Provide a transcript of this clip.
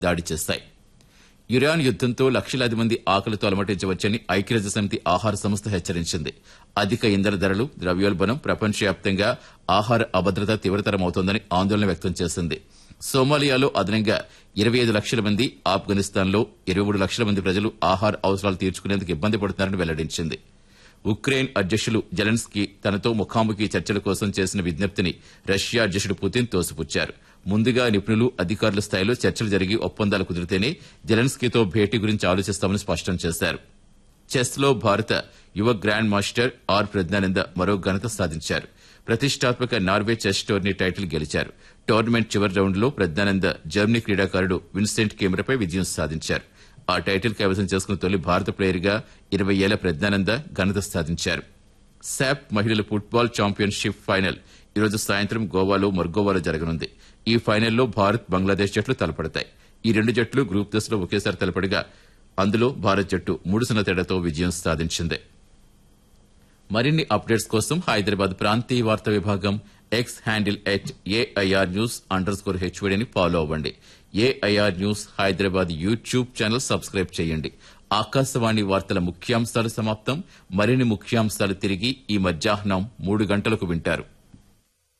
దాడి చేశాయి ఇరాన్ యుద్దంతో లక్షలాది మంది ఆకలితో అలమటించవచ్చని ఐక్యరాజ్య సమితి ఆహార సంస్థ హెచ్చరించింది అధిక ఇంధన ధరలు ద్రవ్యోల్బణం ప్రపంచవ్యాప్తంగా ఆహార అభద్రత తీవ్రతరమవుతోందని ఆందోళన వ్యక్తం చేసింది సోమాలియాలో అదనంగా ఇరవై ఐదు లక్షల మంది ఆఫ్ఘనిస్తాన్లో ఇరవై మూడు లక్షల మంది ప్రజలు ఆహార అవసరాలు తీర్చుకునేందుకు ఇబ్బంది పడుతున్నారని వెల్లడించింది ఉక్రెయిన్ అధ్యక్షులు జెలెన్స్కీ తనతో ముఖాముఖి చర్చల కోసం చేసిన విజ్ఞప్తిని రష్యా అధ్యక్షుడు పుతిన్ తోసిపుచ్చారు ముందుగా నిపుణులు అధికారుల స్థాయిలో చర్చలు జరిగి ఒప్పందాలు కుదిరితేనే జెలెన్స్కీతో భేటీ గురించి ఆలోచిస్తామని స్పష్టం చేశారు చెస్ లో భారత యువ గ్రాండ్ మాస్టర్ ఆర్ ప్రజ్ఞానంద మరో ఘనత సాధించారు ప్రతిష్టాత్మక నార్వే చెస్ టోర్నీ టైటిల్ గెలిచారు టోర్నమెంట్ చివరి రౌండ్లో ప్రజ్ఞానంద జర్మనీ క్రీడాకారుడు విన్సెంట్ కెమెరాపై విజయం సాధించారు ఆ టైటిల్ కైవసం చేసుకున్న తొలి భారత ప్లేయర్గా ఇరవై ఏళ్ల ప్రజ్ఞానంద ఘనత సాధించారు శాప్ మహిళల ఫుట్బాల్ ఛాంపియన్షిప్ ఫైనల్ ఈరోజు సాయంత్రం గోవాలో మొర్గోవాలో జరగనుంది ఈ ఫైనల్లో భారత్ బంగ్లాదేశ్ జట్లు తలపడతాయి ఈ రెండు జట్లు గ్రూప్ దశలో ఒకేసారి తలపడగా అందులో భారత్ జట్టు మూడు సున్నా తేడాతో విజయం సాధించింది మరిన్ని అప్డేట్స్ కోసం హైదరాబాద్ ప్రాంతీయ వార్తా విభాగం X handle at AIR news underscore హెచ్వడిని ఫాలో అవ్వండి AIR news Hyderabad YouTube channel subscribe చేయండి ఆకాశవాణి వార్తల ముఖ్యాంశాలు సమాప్తం మరిన్ని ముఖ్యాంశాలు తిరిగి ఈ మధ్యాహ్నం మూడు గంటలకు వింటారు